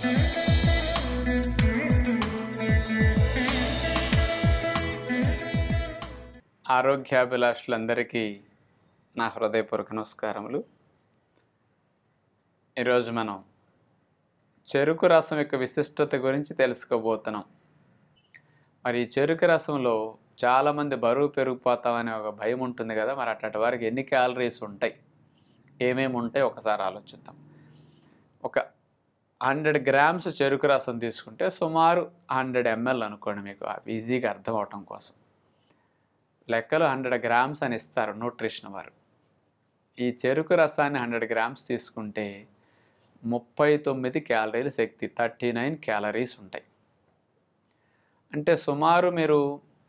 ఆరోగ్యాభిలాషులందరికీ నా హృదయపూర్వక నమస్కారములు ఈరోజు మనం చెరుకు రసం యొక్క విశిష్టత గురించి తెలుసుకోబోతున్నాం మరి ఈ చెరుకు రసంలో చాలామంది బరువు పెరిగిపోతామనే ఒక భయం ఉంటుంది కదా మరి అట్లాంటి వారికి ఎన్ని క్యాలరీస్ ఉంటాయి ఏమేమి ఉంటాయి ఒకసారి ఆలోచిద్దాం ఒక హండ్రెడ్ గ్రామ్స్ చెరుకు రసం తీసుకుంటే సుమారు హండ్రెడ్ ఎంఎల్ అనుకోండి మీకు ఈజీగా అర్థం అవటం కోసం లెక్కలు హండ్రెడ్ గ్రామ్స్ అని ఇస్తారు న్యూట్రిషన్ వారు ఈ చెరుకు రసాన్ని హండ్రెడ్ గ్రామ్స్ తీసుకుంటే ముప్పై తొమ్మిది క్యాలరీల శక్తి థర్టీ నైన్ క్యాలరీస్ ఉంటాయి అంటే సుమారు మీరు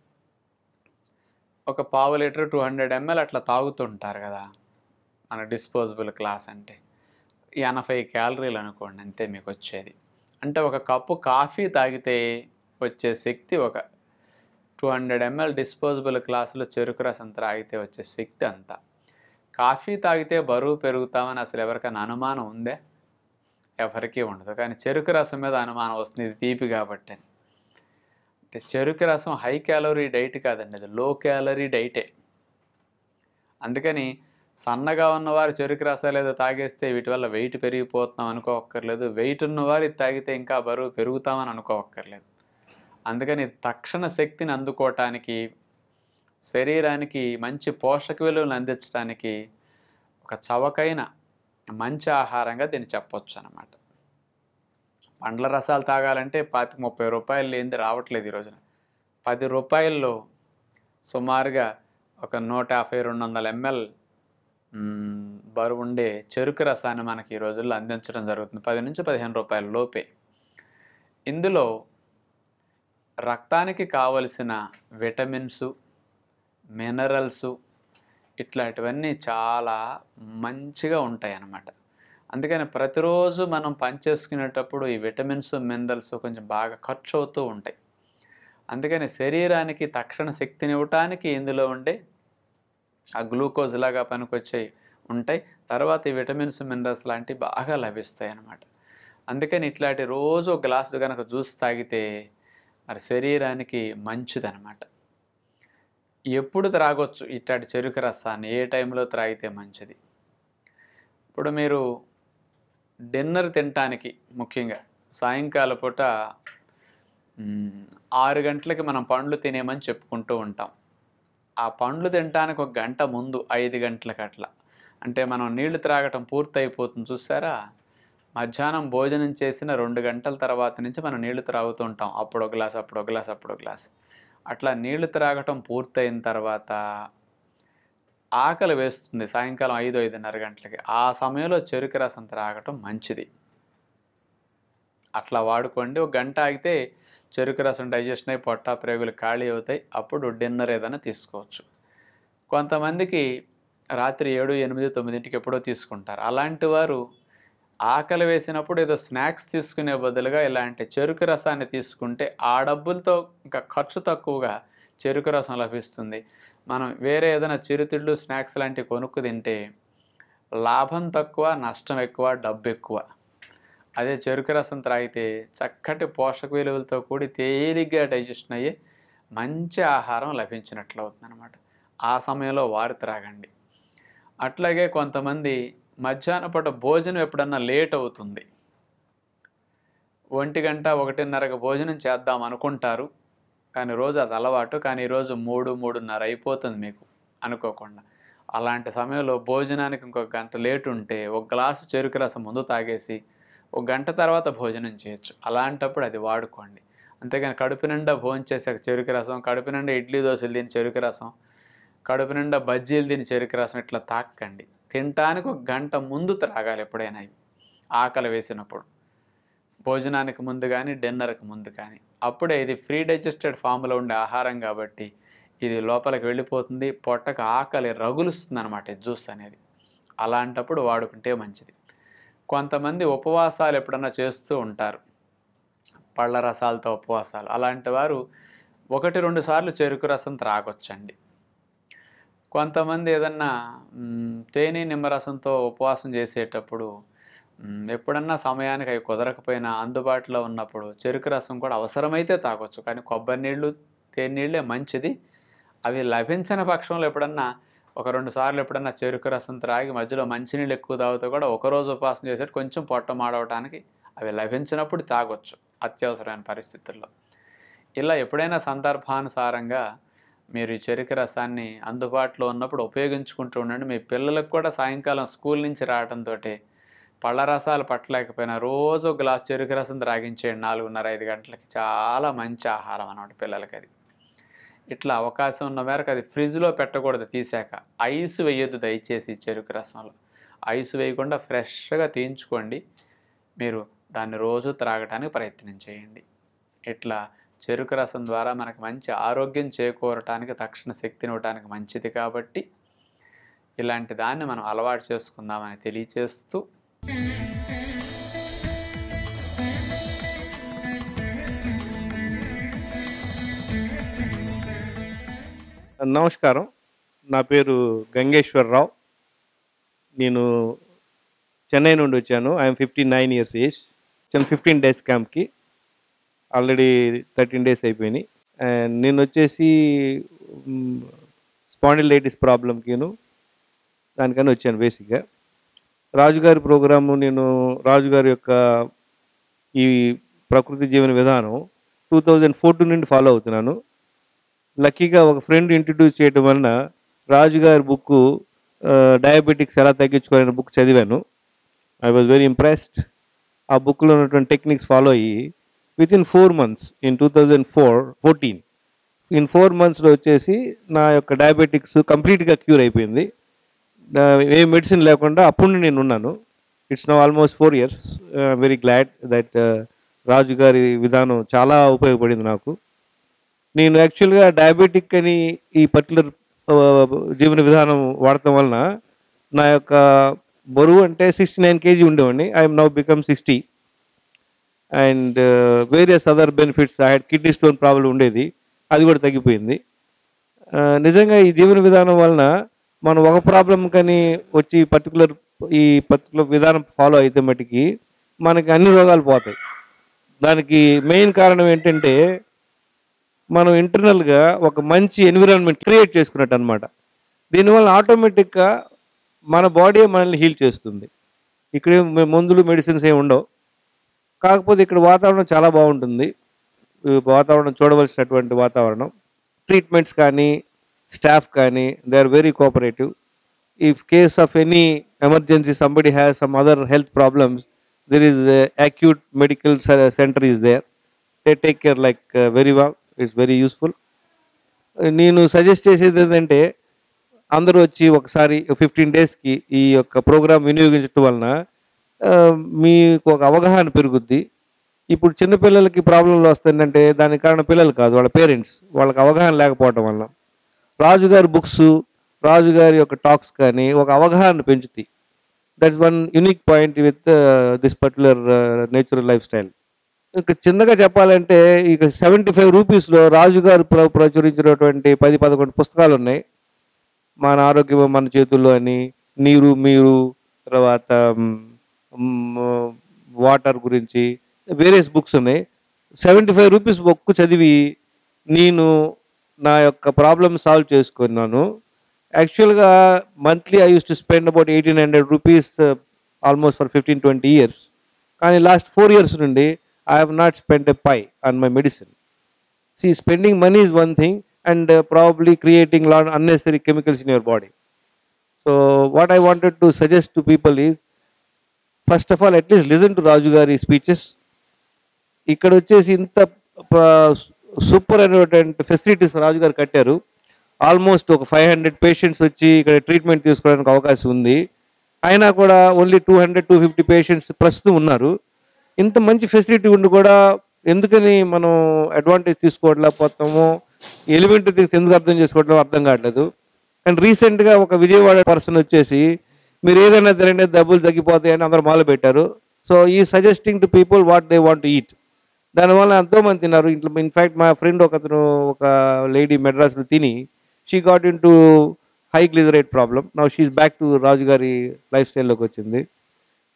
ఒక పావు లీటర్ టూ హండ్రెడ్ ఎంఎల్ అట్లా తాగుతుంటారు కదా మన డిస్పోజబుల్ గ్లాస్ అంటే ఎనభై క్యాలరీలు అనుకోండి అంతే మీకు వచ్చేది అంటే ఒక కప్పు కాఫీ తాగితే వచ్చే శక్తి ఒక టూ హండ్రెడ్ ఎంఎల్ డిస్పోజబుల్ గ్లాసులో చెరుకు రసం తాగితే వచ్చే శక్తి అంతా కాఫీ తాగితే బరువు పెరుగుతామని అసలు ఎవరికైనా అనుమానం ఉందే ఎవరికీ ఉండదు కానీ చెరుకు రసం మీద అనుమానం వస్తుంది ఇది తీపి కాబట్టి అని అంటే చెరుకు రసం హై క్యాలరీ డైట్ కాదండి అది లో క్యాలరీ డైటే అందుకని సన్నగా ఉన్నవారు చెరుకు రసాలు ఏదో తాగేస్తే వీటి వల్ల వెయిట్ పెరిగిపోతున్నాం అనుకోవక్కర్లేదు వెయిట్ ఉన్నవారు ఇది తాగితే ఇంకా బరువు పెరుగుతామని అనుకోవక్కర్లేదు అందుకని తక్షణ శక్తిని అందుకోవటానికి శరీరానికి మంచి పోషక విలువలు అందించడానికి ఒక చవకైన మంచి ఆహారంగా దీన్ని చెప్పొచ్చు అనమాట పండ్ల రసాలు తాగాలంటే పాతి ముప్పై రూపాయలు లేనిది రావట్లేదు ఈ రోజున పది రూపాయల్లో సుమారుగా ఒక నూట యాభై రెండు వందల ఎంఎల్ బరువు ఉండే చెరుకు రసాన్ని మనకి ఈ రోజుల్లో అందించడం జరుగుతుంది పది నుంచి పదిహేను రూపాయల లోపే ఇందులో రక్తానికి కావలసిన విటమిన్స్ మినరల్స్ ఇట్లాంటివన్నీ చాలా మంచిగా ఉంటాయి అన్నమాట అందుకని ప్రతిరోజు మనం పనిచేసుకునేటప్పుడు ఈ విటమిన్స్ మినరల్స్ కొంచెం బాగా ఖర్చు అవుతూ ఉంటాయి అందుకని శరీరానికి తక్షణ శక్తిని ఇవ్వటానికి ఇందులో ఉండే ఆ గ్లూకోజ్ లాగా పనికొచ్చేవి ఉంటాయి తర్వాత ఈ విటమిన్స్ మినరల్స్ లాంటివి బాగా లభిస్తాయి అన్నమాట అందుకని ఇట్లాంటి రోజు ఒక గ్లాసు కనుక జ్యూస్ తాగితే మరి శరీరానికి మంచిదనమాట ఎప్పుడు త్రాగొచ్చు ఇట్లాంటి చెరుకు రసాన్ని ఏ టైంలో త్రాగితే మంచిది ఇప్పుడు మీరు డిన్నర్ తినటానికి ముఖ్యంగా సాయంకాల పూట మ్, ఆరు గంటలకి మనం పండ్లు తినేమని చెప్పుకుంటూ ఉంటాం ఆ పండ్లు తినటానికి ఒక గంట ముందు ఐదు గంటలకు అట్లా అంటే మనం నీళ్లు త్రాగటం పూర్తయిపోతుంది చూసారా మధ్యాహ్నం భోజనం చేసిన రెండు గంటల తర్వాత నుంచి మనం నీళ్లు త్రాగుతూ ఉంటాం అప్పుడు ఒక గ్లాస్ అప్పుడు ఒక గ్లాస్ అప్పుడు ఒక గ్లాస్ అట్లా నీళ్లు త్రాగటం పూర్తయిన తర్వాత ఆకలి వేస్తుంది సాయంకాలం ఐదు ఐదున్నర గంటలకి ఆ సమయంలో చెరుకు రసం త్రాగటం మంచిది అట్లా వాడుకోండి ఒక గంట ఆగితే చెరుకు రసం డైజెషన్ అయి పొట్ట ప్రేగులు ఖాళీ అవుతాయి అప్పుడు డిన్నర్ ఏదైనా తీసుకోవచ్చు కొంతమందికి రాత్రి ఏడు ఎనిమిది తొమ్మిదింటికి ఎప్పుడో తీసుకుంటారు అలాంటి వారు ఆకలి వేసినప్పుడు ఏదో స్నాక్స్ తీసుకునే బదులుగా ఇలాంటి చెరుకు రసాన్ని తీసుకుంటే ఆ డబ్బులతో ఇంకా ఖర్చు తక్కువగా చెరుకు రసం లభిస్తుంది మనం వేరే ఏదైనా చిరుతిళ్ళు స్నాక్స్ లాంటివి కొనుక్కు తింటే లాభం తక్కువ నష్టం ఎక్కువ డబ్బు ఎక్కువ అదే చెరుకు రసం త్రాగితే చక్కటి పోషక విలువలతో కూడి తేలిగ్గా డైజెషన్ అయ్యే మంచి ఆహారం లభించినట్లు అవుతుంది అనమాట ఆ సమయంలో వారు త్రాగండి అట్లాగే కొంతమంది మధ్యాహ్న పూట భోజనం ఎప్పుడన్నా లేట్ అవుతుంది ఒంటి గంట ఒకటిన్నరకు భోజనం చేద్దాం అనుకుంటారు కానీ రోజు అది అలవాటు కానీ ఈరోజు మూడు మూడున్నర అయిపోతుంది మీకు అనుకోకుండా అలాంటి సమయంలో భోజనానికి ఇంకొక గంట లేట్ ఉంటే ఒక గ్లాసు చెరుకు రసం ముందు తాగేసి ఒక గంట తర్వాత భోజనం చేయొచ్చు అలాంటప్పుడు అది వాడుకోండి అంతేగాని కడుపు నిండా భోజనం చేసాక చెరుకు రసం కడుపు నిండా ఇడ్లీ దోశలు తిని చెరుకు రసం కడుపు నిండా బజ్జీలు తిని చెరుకు రసం ఇట్లా తాకండి తినటానికి ఒక గంట ముందు త్రాగాలి ఎప్పుడైనా ఇవి ఆకలి వేసినప్పుడు భోజనానికి ముందు కానీ డిన్నర్కి ముందు కానీ అప్పుడే ఇది ఫ్రీ డైజెస్టెడ్ ఫామ్లో ఉండే ఆహారం కాబట్టి ఇది లోపలికి వెళ్ళిపోతుంది పొట్టకు ఆకలి రగులుస్తుంది అనమాట జ్యూస్ అనేది అలాంటప్పుడు వాడుకుంటే మంచిది కొంతమంది ఉపవాసాలు ఎప్పుడన్నా చేస్తూ ఉంటారు పళ్ళ రసాలతో ఉపవాసాలు అలాంటి వారు ఒకటి రెండు సార్లు చెరుకు రసం త్రాగొచ్చండి కొంతమంది ఏదన్నా మ్, తేనె నిమ్మరసంతో ఉపవాసం చేసేటప్పుడు మ్, ఎప్పుడన్నా సమయానికి అవి కుదరకపోయినా అందుబాటులో ఉన్నప్పుడు చెరుకు రసం కూడా అవసరమైతే తాగొచ్చు కానీ కొబ్బరి నీళ్ళు తేనె నీళ్ళే మంచిది అవి లభించని పక్షంలో ఎప్పుడన్నా ఒక రెండు సార్లు ఎప్పుడన్నా చెరుకు రసం త్రాగి మధ్యలో మంచినీళ్ళు ఎక్కువ తాగితే కూడా ఒకరోజు ఉపవాసం చేసేటి కొంచెం పొట్ట మాడవటానికి అవి లభించినప్పుడు తాగొచ్చు అత్యవసరమైన పరిస్థితుల్లో ఇలా ఎప్పుడైనా సందర్భానుసారంగా మీరు ఈ చెరుకు రసాన్ని అందుబాటులో ఉన్నప్పుడు ఉపయోగించుకుంటూ ఉండండి మీ పిల్లలకు కూడా సాయంకాలం స్కూల్ నుంచి రావడంతో పళ్ళ రసాలు పట్టలేకపోయినా రోజు ఒక గ్లాస్ చెరుకు రసం త్రాగించేయండి నాలుగున్నర ఐదు గంటలకి చాలా మంచి ఆహారం అన్నమాట పిల్లలకి అది ఇట్లా అవకాశం ఉన్న మేరకు అది ఫ్రిడ్జ్లో పెట్టకూడదు తీసాక ఐస్ వేయొద్దు దయచేసి ఈ చెరుకు రసంలో ఐస్ వేయకుండా ఫ్రెష్గా తీయించుకోండి మీరు దాన్ని రోజు త్రాగటానికి ప్రయత్నం చేయండి ఇట్లా చెరుకు రసం ద్వారా మనకు మంచి ఆరోగ్యం చేకూరటానికి తక్షణ శక్తిని ఇవ్వటానికి మంచిది కాబట్టి ఇలాంటి దాన్ని మనం అలవాటు చేసుకుందామని తెలియచేస్తూ నమస్కారం నా పేరు గంగేశ్వరరావు నేను చెన్నై నుండి వచ్చాను I'm fifty nine years age చిన్న ఫిఫ్టీన్ డేస్ క్యాంప్కి ఆల్రెడీ థర్టీన్ డేస్ అయిపోయినాయి అండ్ నేను వచ్చేసి స్పాండిలైటిస్ ప్రాబ్లంకిను దానికని వచ్చాను బేసిక్గా రాజుగారి ప్రోగ్రాము నేను రాజుగారి యొక్క ఈ ప్రకృతి జీవన విధానం టూ థౌజండ్ ఫోర్టీన్ నుండి ఫాలో అవుతున్నాను లక్కీగా ఒక ఫ్రెండ్ ఇంట్రడ్యూస్ చేయడం వలన రాజుగారి బుక్ డయాబెటిక్స్ ఎలా తగ్గించుకోవాలనే బుక్ చదివాను ఐ వాజ్ వెరీ ఇంప్రెస్డ్ ఆ బుక్లో ఉన్నటువంటి టెక్నిక్స్ ఫాలో అయ్యి within four months in two thousand four fourteen in four మంత్స్లో వచ్చేసి నా యొక్క డయాబెటిక్స్ కంప్లీట్గా క్యూర్ అయిపోయింది నా- ఏ మెడిసిన్ లేకుండా అప్పుడు నుండి నేను ఉన్నాను it's no almost four years very glad that Raju గారి విధానం చాలా ఉపయోగపడింది నాకు నేను యాక్చువల్గా డయాబెటిక్ అని ఈ పర్టికులర్ జీవన విధానం వాడటం వలన నా యొక్క బరువు అంటే సిక్స్టీ నైన్ కేజీ ఉండేవాడిని I'm now become sixty and various other benefits I had kidney stone problem ఉండేది అది కూడా తగ్గిపోయింది ఆ, నిజంగా ఈ జీవన విధానం వలన మనం ఒక ప్రాబ్లం కానీ వచ్చి పర్టికులర్ ఈ పర్టికులర్ విధానం ఫాలో అయితే మటుకి మనకి అన్ని రోగాలు పోతాయి దానికి మెయిన్ కారణం ఏంటంటే మనం ఇంటర్నల్గా ఒక మంచి ఎన్విరాన్మెంట్ క్రియేట్ చేసుకున్నట్టు అనమాట దీనివల్ల ఆటోమేటిక్గా మన బాడీ మనల్ని హీల్ చేస్తుంది ఇక్కడ ఏం మ- మందులు మెడిసిన్స్ ఏమి ఉండవు కాకపోతే ఇక్కడ వాతావరణం చాలా బాగుంటుంది ఈ వాతావరణం చూడవలసినటువంటి వాతావరణం ట్రీట్మెంట్స్ కానీ స్టాఫ్ కానీ they are very cooperative if case of any emergency somebody has some other health problems there is acute medical centre is there they take care like very well it's very useful నేను suggest చేసేది ఏంటంటే అందరూ వచ్చి ఒకసారి fifteen డేస్కి ఈ యొక్క programme వినియోగించడం వలన ఆ, మీకు ఒక అవగాహన పెరుగుద్ది ఇప్పుడు చిన్నపిల్లలకి ప్రాబ్లంలు వస్తుందంటే దానికి కారణం పిల్లలు కాదు వాళ్ళ పేరెంట్స్ వాళ్ళకి అవగాహన లేకపోవడం వలన రాజుగారి బుక్స్ రాజుగారి యొక్క టాక్స్ కానీ ఒక అవగాహన పెంచుతాయి that's one unique point with this particular natural life style ఇక చిన్నగా చెప్పాలంటే ఇక సెవెంటీ ఫైవ్ రూపీస్లో రాజుగారు ప్ర ప్రచురించినటువంటి పది పదకొండు పుస్తకాలు ఉన్నాయి మన ఆరోగ్యం మన చేతుల్లో అని నీరు మీరు తర్వాత వాటర్ గురించి వేరియస్ బుక్స్ ఉన్నాయి సెవెంటీ ఫైవ్ రూపీస్ బుక్ చదివి నేను నా యొక్క ప్రాబ్లమ్ సాల్వ్ చేసుకున్నాను యాక్చువల్గా monthly I use to spend about eighteen hundred rupees almost for fifteen twenty years కానీ లాస్ట్ ఫోర్ ఇయర్స్ నుండి I have not spend a pie on my medicine See, spending money is one thing, and uh, probably creating lot unnecessary chemicals in your body. So, what I wanted to suggest to people is, first of all, at least listen to Raju Gari speeches. ఇక్కడ వచ్చేసి ఇంత super అనేటువంటి facilities రాజు గారు కట్టారు almost ఒక five hundred patients వచ్చి ఇక్కడ treatment తీసుకోవడానికి అవకాశం ఉంది అయినా కూడా only two hundred two fifty patients ప్రస్తుతం ఉన్నారు ఇంత మంచి ఫెసిలిటీ ఉండి కూడా ఎందుకని మనం అడ్వాంటేజ్ తీసుకోవట్లేకపోతామో ఎలిమెంట్ తీసి ఎందుకు అర్థం చేసుకోవట్లేమో అర్థం కావట్లేదు కానీ రీసెంట్గా ఒక విజయవాడ పర్సన్ వచ్చేసి మీరు ఏదైనా తినండి డబ్బులు తగ్గిపోతాయని అందరూ మొదలు పెట్టారు సో ఈ suggesting to people what they want eat దానివల్ల ఎంతోమంది తిన్నారు ఇంట్లో ఇన్ఫ్యాక్ట్ మా ఫ్రెండ్ ఒకతను ఒక లేడీ మెడ్రాస్లో తిని she got in to high glycerate problem now she's back to Raju గారి లైఫ్ స్టైల్లోకి వచ్చింది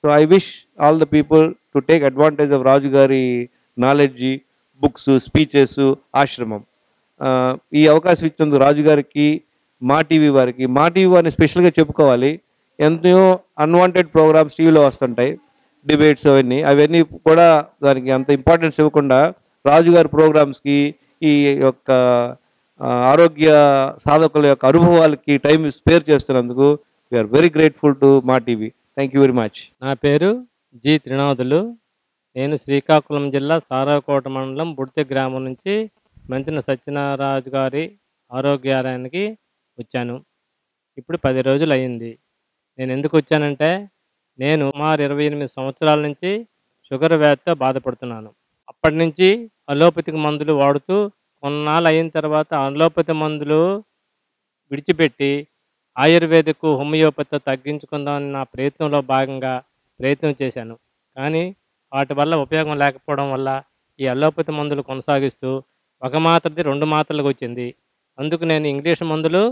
so I wish all the people to take advantage of Raju గారి నాలెడ్జ్ బుక్స్ స్పీచెస్ ఆశ్రమం ఆ, ఈ అవకాశం ఇచ్చినందుకు రాజు గారికి మా టీవీ వారికి మా టీవీ వారిని స్పెషల్గా చెప్పుకోవాలి ఎంతో అన్వాంటెడ్ ప్రోగ్రామ్స్ టీవీలో వస్తుంటాయి డిబేట్స్ అవన్నీ అవన్నీ కూడా దానికి అంత ఇంపార్టెన్స్ ఇవ్వకుండా రాజుగారి ప్రోగ్రామ్స్కి ఈ యొక్క ఆ, ఆరోగ్య సాధకుల యొక్క అనుభవాలకి టైం స్పేర్ చేస్తున్నందుకు వీఆర్ వెరీ గ్రేట్ఫుల్ టు మా TV thank you very much నా పేరు జి త్రినాథులు నేను శ్రీకాకుళం జిల్లా సారాకోట మండలం బుడితి గ్రామం నుంచి మంతిన సత్యనారాజు గారి ఆరోగ్యాలయానికి వచ్చాను ఇప్పుడు పది రోజులు అయింది నేను ఎందుకు వచ్చానంటే నేను సుమారు ఇరవై ఎనిమిది సంవత్సరాల నుంచి షుగర్ వ్యాధితో బాధపడుతున్నాను అప్పటి నుంచి అలోపతిక్ మందులు వాడుతూ కొన్నాళ్ళు అయిన తర్వాత అలోపతి మందులు విడిచిపెట్టి ఆయుర్వేదిక్ హోమియోపతితో తగ్గించుకుందామని నా ప్రయత్నంలో భాగంగా ప్రయత్నం చేశాను కానీ వాటి వల్ల ఉపయోగం లేకపోవడం వల్ల ఈ అలోపతి మందులు కొనసాగిస్తూ ఒక మాత్రది రెండు మాత్రలకు వచ్చింది అందుకు నేను ఇంగ్లీష్ మందులు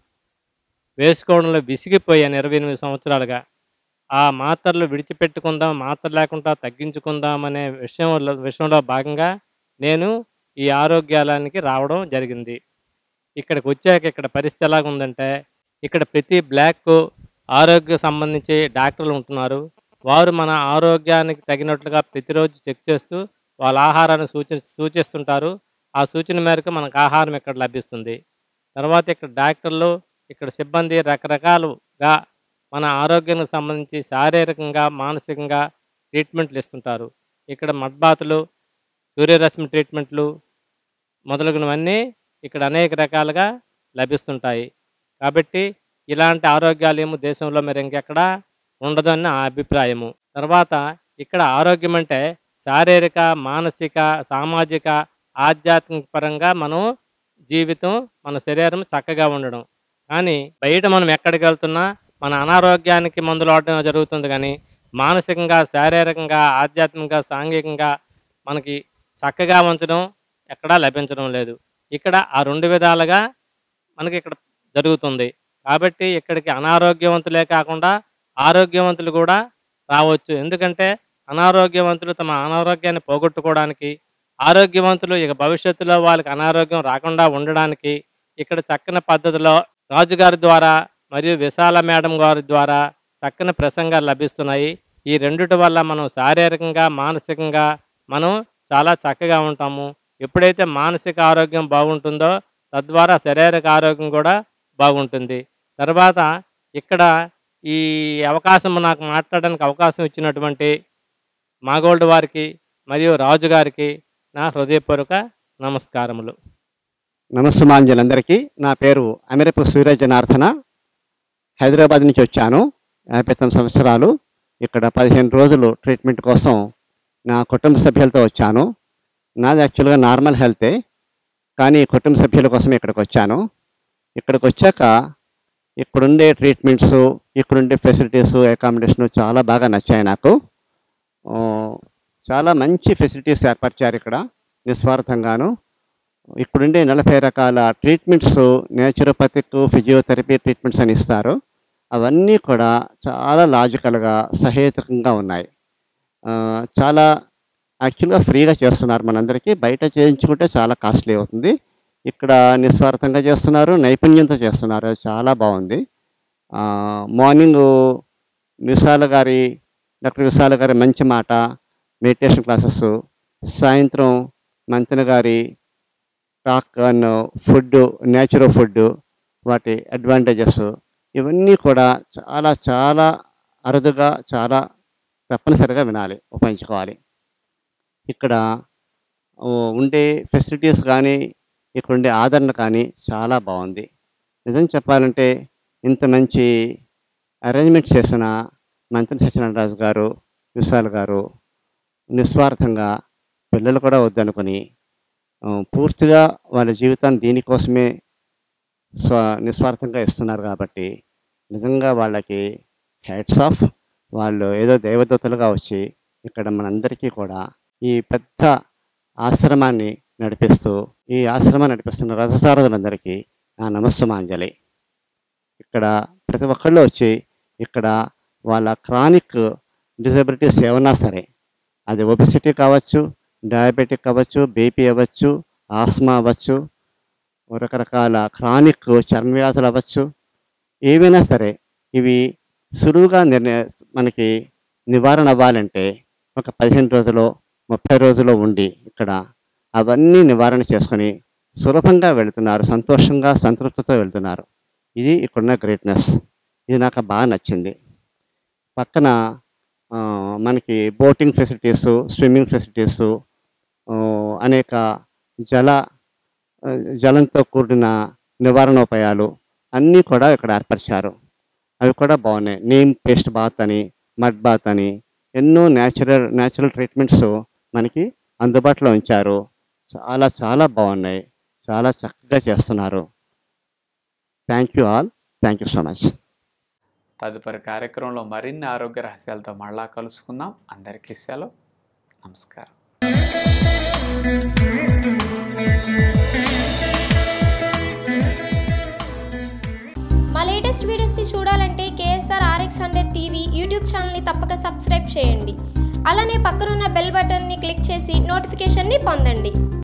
వేసుకోవడంలో విసిగిపోయాను ఇరవై ఎనిమిది సంవత్సరాలుగా ఆ మాత్రలు విడిచిపెట్టుకుందాం మాత్ర లేకుండా తగ్గించుకుందాం అనే విషయంలో విషయంలో భాగంగా నేను ఈ ఆరోగ్యాలయానికి రావడం జరిగింది ఇక్కడికి వచ్చాక ఇక్కడ పరిస్థితి ఎలాగ ఉందంటే ఇక్కడ ప్రతి బ్లాక్ ఆరోగ్య సంబంధించి డాక్టర్లు ఉంటున్నారు వారు మన ఆరోగ్యానికి తగినట్లుగా ప్రతిరోజు చెక్ చేస్తూ వాళ్ళ ఆహారాన్ని సూచి సూచిస్తుంటారు ఆ సూచన మేరకు మనకు ఆహారం ఇక్కడ లభిస్తుంది తర్వాత ఇక్కడ డాక్టర్లు ఇక్కడ సిబ్బంది రకరకాలుగా మన ఆరోగ్యానికి సంబంధించి శారీరకంగా మానసికంగా ట్రీట్మెంట్లు ఇస్తుంటారు ఇక్కడ మడ్బాతులు సూర్యరశ్మి ట్రీట్మెంట్లు మొదలగునవన్నీ ఇక్కడ అనేక రకాలుగా లభిస్తుంటాయి కాబట్టి ఇలాంటి ఆరోగ్యాలు ఏమో దేశంలో మరి ఇంకెక్కడా ఉండదని నా అభిప్రాయము తర్వాత ఇక్కడ ఆరోగ్యం అంటే శారీరక మానసిక సామాజిక ఆధ్యాత్మిక పరంగా మనం జీవితం మన శరీరం చక్కగా ఉండడం కానీ బయట మనం ఎక్కడికి వెళ్తున్నా మన అనారోగ్యానికి మందులు వాడడం జరుగుతుంది కానీ మానసికంగా శారీరకంగా ఆధ్యాత్మికంగా సాంఘికంగా మనకి చక్కగా ఉంచడం ఎక్కడా లభించడం లేదు ఇక్కడ ఆ రెండు విధాలుగా మనకి ఇక్కడ జరుగుతుంది కాబట్టి ఇక్కడికి అనారోగ్యవంతులే కాకుండా ఆరోగ్యవంతులు కూడా రావచ్చు ఎందుకంటే అనారోగ్యవంతులు తమ అనారోగ్యాన్ని పోగొట్టుకోవడానికి ఆరోగ్యవంతులు ఇక భవిష్యత్తులో వాళ్ళకి అనారోగ్యం రాకుండా ఉండడానికి ఇక్కడ చక్కని పద్ధతిలో రాజుగారి ద్వారా మరియు విశాల మేడం గారి ద్వారా చక్కని ప్రసంగాలు లభిస్తున్నాయి ఈ రెండిటి వల్ల మనం శారీరకంగా మానసికంగా మనం చాలా చక్కగా ఉంటాము ఎప్పుడైతే మానసిక ఆరోగ్యం బాగుంటుందో తద్వారా శారీరక ఆరోగ్యం కూడా బాగుంటుంది తర్వాత ఇక్కడ ఈ అవకాశం నాకు మాట్లాడడానికి అవకాశం ఇచ్చినటువంటి మాగోల్డ్ వారికి మరియు రాజు గారికి నా హృదయపూర్వక నమస్కారములు నమస్సుమాంజలందరికీ నా పేరు అమెరపు సూర్య జనార్దన హైదరాబాద్ నుంచి వచ్చాను యాభై తొమ్మిది సంవత్సరాలు ఇక్కడ పదిహేను రోజులు ట్రీట్మెంట్ కోసం నా కుటుంబ సభ్యులతో వచ్చాను నాది యాక్చువల్గా నార్మల్ హెల్తే కానీ కుటుంబ సభ్యుల కోసం ఇక్కడికి వచ్చాను ఇక్కడికి వచ్చాక ఇక్కడుండే ట్రీట్మెంట్స్ ఇక్కడుండే ఫెసిలిటీస్ అకామిడేషన్ చాలా బాగా నచ్చాయి నాకు ఆ, చాలా మంచి ఫెసిలిటీస్ ఏర్పరిచారు ఇక్కడ నిస్వార్థంగాను ఇక్కడుండే నలభై రకాల ట్రీట్మెంట్స్ నేచురోపతిక్ ఫిజియోథెరపీ ట్రీట్మెంట్స్ అని ఇస్తారు అవన్నీ కూడా చాలా లాజికల్గా సహేతుకంగా ఉన్నాయి ఆ, చాలా యాక్చువల్గా ఫ్రీగా చేస్తున్నారు మనందరికీ బయట చేయించుకుంటే చాలా కాస్ట్లీ అవుతుంది ఇక్కడ నిస్వార్థంగా చేస్తున్నారు నైపుణ్యంతో చేస్తున్నారు అది చాలా బాగుంది ఆ, మార్నింగ్ విశాల గారి డాక్టర్ విశాల గారి మంచి మాట మెడిటేషన్ క్లాసెస్ సాయంత్రం మంతెన గారి talk on food natural food వాటి అడ్వాంటేజెస్ ఇవన్నీ కూడా చాలా చాలా అరుదుగా చాలా తప్పనిసరిగా వినాలి ఉపయోగించుకోవాలి ఇక్కడ ఆ, ఉండే ఫెసిలిటీస్ కానీ ఇక్కడ ఉండే ఆదరణ కానీ చాలా బాగుంది నిజం చెప్పాలంటే ఇంత మంచి అరేంజ్మెంట్స్ చేసిన మంత్రి సత్యనారాయణ గారు విశాల్ గారు నిస్వార్థంగా పిల్లలు కూడా వద్దనుకొని ఆ, పూర్తిగా వాళ్ళ జీవితాన్ని దీనికోసమే స్వ నిస్వార్థంగా ఇస్తున్నారు కాబట్టి నిజంగా వాళ్ళకి హెడ్స్ ఆఫ్ వాళ్ళు ఏదో దేవదూతలుగా వచ్చి ఇక్కడ మనందరికీ కూడా ఈ పెద్ద ఆశ్రమాన్ని నడిపిస్తూ ఈ ఆశ్రమాన్ని నడిపిస్తున్న రథసారథులందరికీ నా నమస్సుమాంజలి ఇక్కడ ప్రతి ఒక్కళ్ళు వచ్చి ఇక్కడ వాళ్ళ క్రానిక్ డిజబిలిటీస్ ఏమన్నా సరే అది ఒబిసిటీ కావచ్చు డయాబెటిక్ అవ్వచ్చు బీపీ అవ్వచ్చు ఆస్మా అవ్వచ్చు రకరకాల క్రానిక్ చర్మవ్యాధులు అవ్వచ్చు ఏవైనా సరే ఇవి సులువుగా నిర్ణయ మనకి నివారణ అవ్వాలంటే ఒక పదిహేను రోజులు ముప్పై రోజులు ఉండి ఇక్కడ అవన్నీ నివారణ చేసుకొని సులభంగా వెళుతున్నారు సంతోషంగా సంతృప్తితో వెళ్తున్నారు ఇది ఇక్కడున్న గ్రేట్నెస్ ఇది నాకు బాగా నచ్చింది పక్కన ఆ, మనకి బోటింగ్ ఫెసిలిటీస్ స్విమ్మింగ్ ఫెసిలిటీస్ అనేక జల ఆ, జలంతో కూడిన నివారణోపాయాలు అన్నీ కూడా ఇక్కడ ఏర్పరిచారు అవి కూడా బాగున్నాయి నీమ్ పేస్ట్ బాత్ అని మడ్ బాత్ అని ఎన్నో న్యాచురల్ న్యాచురల్ ట్రీట్మెంట్స్ మనకి అందుబాటులో ఉంచారు చాలా చాలా బాగున్నాయి చాలా చక్కగా చేస్తున్నారు thank you all thank you so much తదుపరి కార్యక్రమంలో మరిన్ని ఆరోగ్య రహస్యాలతో మళ్ళా కలుసుకుందాం అందరికీ సెలవు నమస్కారం మా లేటెస్ట్ వీడియోస్ని చూడాలంటే KSR RX hundred TV YouTube ఛానల్ని తప్పక సబ్స్క్రైబ్ చేయండి అలానే పక్కనున్న బెల్ బటన్ని క్లిక్ చేసి నోటిఫికేషన్ని పొందండి